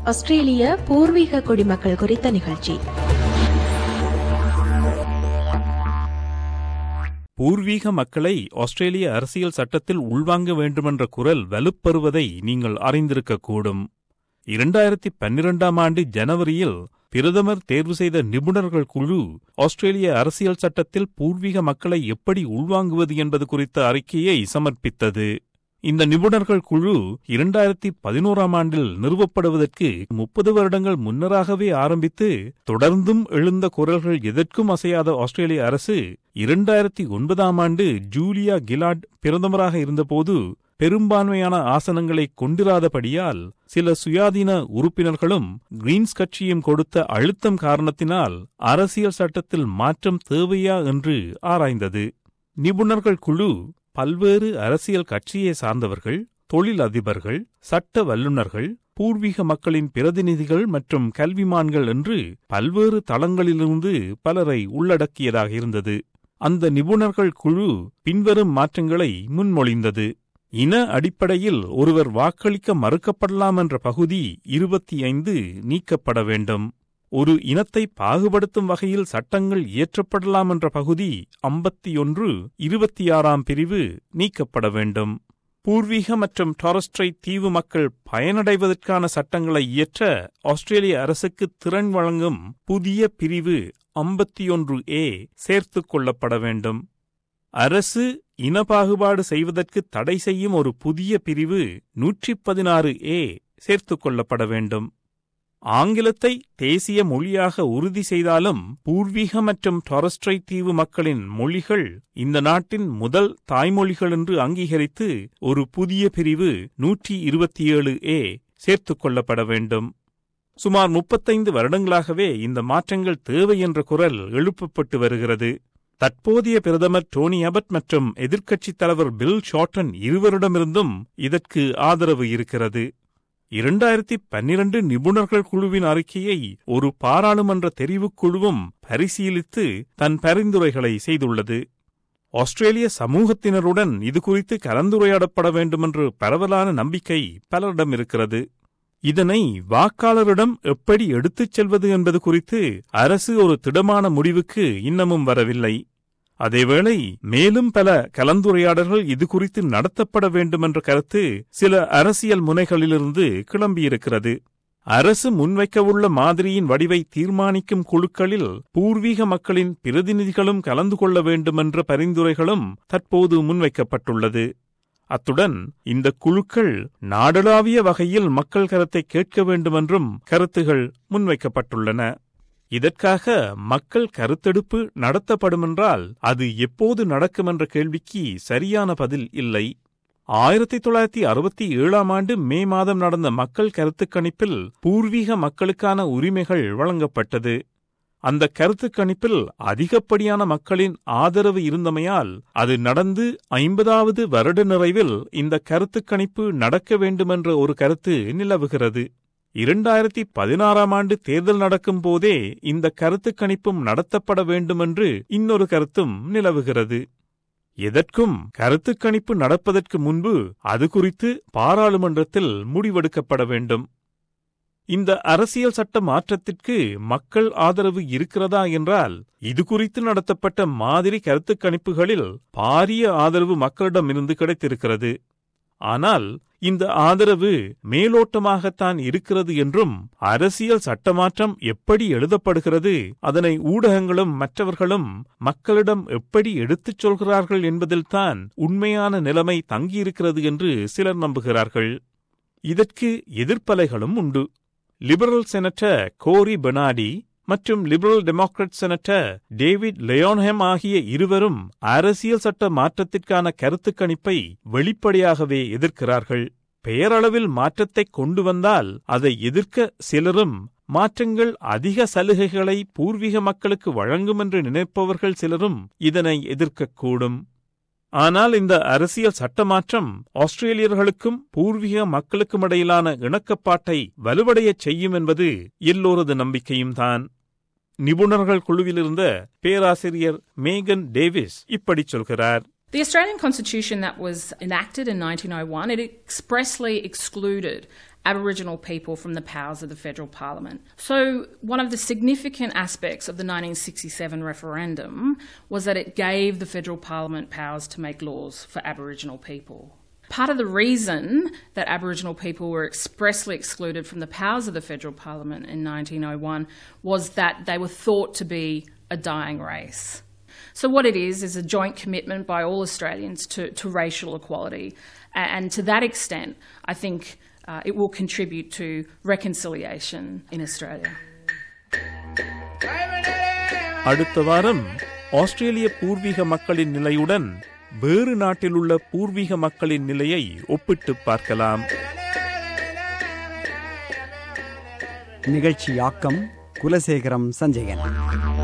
ஆஸ்திரேலிய பூர்வீக குடிமக்கள் குறித்த நிகழ்ச்சி பூர்வீக மக்களை ஆஸ்திரேலிய அரசியல் சட்டத்தில் உள்வாங்க வேண்டுமென்ற குரல் வலுப்பெறுவதை நீங்கள் அறிந்திருக்கக்கூடும் இரண்டாயிரத்தி பன்னிரண்டாம் ஆண்டு ஜனவரியில் பிரதமர் தேர்வு செய்த நிபுணர்கள் குழு ஆஸ்திரேலிய அரசியல் சட்டத்தில் பூர்வீக மக்களை எப்படி உள்வாங்குவது என்பது குறித்த அறிக்கையை சமர்ப்பித்தது இந்த நிபுணர்கள் குழு இரண்டாயிரத்தி பதினோராம் ஆண்டில் நிறுவப்படுவதற்கு முப்பது வருடங்கள் முன்னராகவே ஆரம்பித்து தொடர்ந்தும் எழுந்த குரல்கள் எதற்கும் அசையாத ஆஸ்திரேலிய அரசு இரண்டாயிரத்தி ஒன்பதாம் ஆண்டு ஜூலியா கிலாட் பிரதமராக இருந்தபோது பெரும்பான்மையான ஆசனங்களை கொண்டிராதபடியால் சில சுயாதீன உறுப்பினர்களும் கிரீன்ஸ் கட்சியும் கொடுத்த அழுத்தம் காரணத்தினால் அரசியல் சட்டத்தில் மாற்றம் தேவையா என்று ஆராய்ந்தது நிபுணர்கள் குழு பல்வேறு அரசியல் கட்சியை சார்ந்தவர்கள் தொழில் அதிபர்கள் சட்ட வல்லுநர்கள் பூர்வீக மக்களின் பிரதிநிதிகள் மற்றும் கல்விமான்கள் என்று பல்வேறு தளங்களிலிருந்து பலரை உள்ளடக்கியதாக இருந்தது அந்த நிபுணர்கள் குழு பின்வரும் மாற்றங்களை முன்மொழிந்தது இன அடிப்படையில் ஒருவர் வாக்களிக்க மறுக்கப்படலாம் என்ற பகுதி இருபத்தி ஐந்து நீக்கப்பட வேண்டும் ஒரு இனத்தை பாகுபடுத்தும் வகையில் சட்டங்கள் இயற்றப்படலாம் என்ற பகுதி ஐம்பத்தி ஒன்று இருபத்தி ஆறாம் பிரிவு நீக்கப்பட வேண்டும் பூர்வீக மற்றும் டாரஸ்ட்ரை தீவு மக்கள் பயனடைவதற்கான சட்டங்களை இயற்ற ஆஸ்திரேலிய அரசுக்கு திறன் வழங்கும் புதிய பிரிவு ஐம்பத்தி ஒன்று ஏ சேர்த்துக் கொள்ளப்பட வேண்டும் அரசு இனபாகுபாடு செய்வதற்கு தடை செய்யும் ஒரு புதிய பிரிவு நூற்றி பதினாறு ஏ சேர்த்துக் கொள்ளப்பட வேண்டும் ஆங்கிலத்தை தேசிய மொழியாக உறுதி செய்தாலும் பூர்வீக மற்றும் டொரஸ்ட்ரை தீவு மக்களின் மொழிகள் இந்த நாட்டின் முதல் தாய்மொழிகள் என்று அங்கீகரித்து ஒரு புதிய பிரிவு நூற்றி இருபத்தி ஏழு ஏ சேர்த்துக் கொள்ளப்பட வேண்டும் சுமார் முப்பத்தைந்து வருடங்களாகவே இந்த மாற்றங்கள் தேவை என்ற குரல் எழுப்பப்பட்டு வருகிறது தற்போதைய பிரதமர் டோனி அபட் மற்றும் எதிர்க்கட்சித் தலைவர் பில் ஷார்டன் இருவரிடமிருந்தும் இதற்கு ஆதரவு இருக்கிறது இரண்டாயிரத்தி பன்னிரண்டு நிபுணர்கள் குழுவின் அறிக்கையை ஒரு பாராளுமன்ற தெரிவுக் குழுவும் பரிசீலித்து தன் பரிந்துரைகளை செய்துள்ளது ஆஸ்திரேலிய சமூகத்தினருடன் இது குறித்து கலந்துரையாடப்பட வேண்டுமென்று பரவலான நம்பிக்கை பலரிடம் இருக்கிறது இதனை வாக்காளரிடம் எப்படி எடுத்துச் செல்வது என்பது குறித்து அரசு ஒரு திடமான முடிவுக்கு இன்னமும் வரவில்லை அதேவேளை மேலும் பல கலந்துரையாடல்கள் இது குறித்து நடத்தப்பட வேண்டுமென்ற கருத்து சில அரசியல் முனைகளிலிருந்து கிளம்பியிருக்கிறது அரசு முன்வைக்கவுள்ள மாதிரியின் வடிவை தீர்மானிக்கும் குழுக்களில் பூர்வீக மக்களின் பிரதிநிதிகளும் கலந்து கொள்ள வேண்டுமென்ற பரிந்துரைகளும் தற்போது முன்வைக்கப்பட்டுள்ளது அத்துடன் இந்த குழுக்கள் நாடளாவிய வகையில் மக்கள் கருத்தை கேட்க வேண்டுமென்றும் கருத்துகள் முன்வைக்கப்பட்டுள்ளன இதற்காக மக்கள் கருத்தெடுப்பு நடத்தப்படுமென்றால் அது எப்போது நடக்கும் என்ற கேள்விக்கு சரியான பதில் இல்லை ஆயிரத்தி தொள்ளாயிரத்தி அறுபத்தி ஏழாம் ஆண்டு மே மாதம் நடந்த மக்கள் கருத்துக் கணிப்பில் பூர்வீக மக்களுக்கான உரிமைகள் வழங்கப்பட்டது அந்த கருத்துக் கணிப்பில் அதிகப்படியான மக்களின் ஆதரவு இருந்தமையால் அது நடந்து ஐம்பதாவது வருட நிறைவில் இந்த கருத்துக் கணிப்பு நடக்க வேண்டுமென்ற ஒரு கருத்து நிலவுகிறது இரண்டாயிரத்தி பதினாறாம் ஆண்டு தேர்தல் நடக்கும் போதே இந்த கருத்துக் கணிப்பும் நடத்தப்பட வேண்டுமென்று இன்னொரு கருத்தும் நிலவுகிறது எதற்கும் கருத்துக் கணிப்பு நடப்பதற்கு முன்பு அது குறித்து பாராளுமன்றத்தில் முடிவெடுக்கப்பட வேண்டும் இந்த அரசியல் சட்ட மாற்றத்திற்கு மக்கள் ஆதரவு இருக்கிறதா என்றால் இது குறித்து நடத்தப்பட்ட மாதிரி கருத்துக் கணிப்புகளில் பாரிய ஆதரவு மக்களிடமிருந்து கிடைத்திருக்கிறது ஆனால் இந்த ஆதரவு மேலோட்டமாகத்தான் இருக்கிறது என்றும் அரசியல் சட்டமாற்றம் எப்படி எழுதப்படுகிறது அதனை ஊடகங்களும் மற்றவர்களும் மக்களிடம் எப்படி எடுத்துச் சொல்கிறார்கள் என்பதில்தான் உண்மையான நிலைமை தங்கியிருக்கிறது என்று சிலர் நம்புகிறார்கள் இதற்கு எதிர்ப்பலைகளும் உண்டு லிபரல் செனட்டர் கோரி பெனாடி மற்றும் லிபரல் டெமோக்ராட் செனட்டர் டேவிட் லெயோன்ஹெம் ஆகிய இருவரும் அரசியல் சட்ட மாற்றத்திற்கான கருத்து கணிப்பை வெளிப்படையாகவே எதிர்க்கிறார்கள் பெயரளவில் மாற்றத்தை கொண்டு வந்தால் அதை எதிர்க்க சிலரும் மாற்றங்கள் அதிக சலுகைகளை பூர்வீக மக்களுக்கு வழங்கும் என்று நினைப்பவர்கள் சிலரும் இதனை எதிர்க்கக்கூடும் ஆனால் இந்த அரசியல் சட்ட மாற்றம் ஆஸ்திரேலியர்களுக்கும் பூர்வீக மக்களுக்கும் இடையிலான இணக்கப்பாட்டை வலுவடையச் செய்யும் என்பது எல்லோரது நம்பிக்கையும் தான் நிபுணர்கள் குழுவிலிருந்த பேராசிரியர் மேகன் டேவிஸ் இப்படி சொல்கிறார் The Australian Constitution that was enacted in 1901, it expressly excluded Aboriginal people from the powers of the federal parliament. So, one of the significant aspects of the 1967 referendum was that it gave the federal parliament powers to make laws for Aboriginal people. Part of the reason that Aboriginal people were expressly excluded from the powers of the federal parliament in 1901 was that they were thought to be a dying race. So, what it is, is a joint commitment by all Australians to, to racial equality. A- And to that extent, I think uh, it will contribute to reconciliation in Australia. அடுத்த வாரம் ஆஸ்திரேலிய பூர்வீக மக்களின் நிலையுடன் வேறு நாட்டில் உள்ள பூர்வீக மக்களின் நிலையை ஒப்பிட்டு பார்க்கலாம் நிகழ்ச்சியாக்கம் குலசேகரம் சஞ்சயன்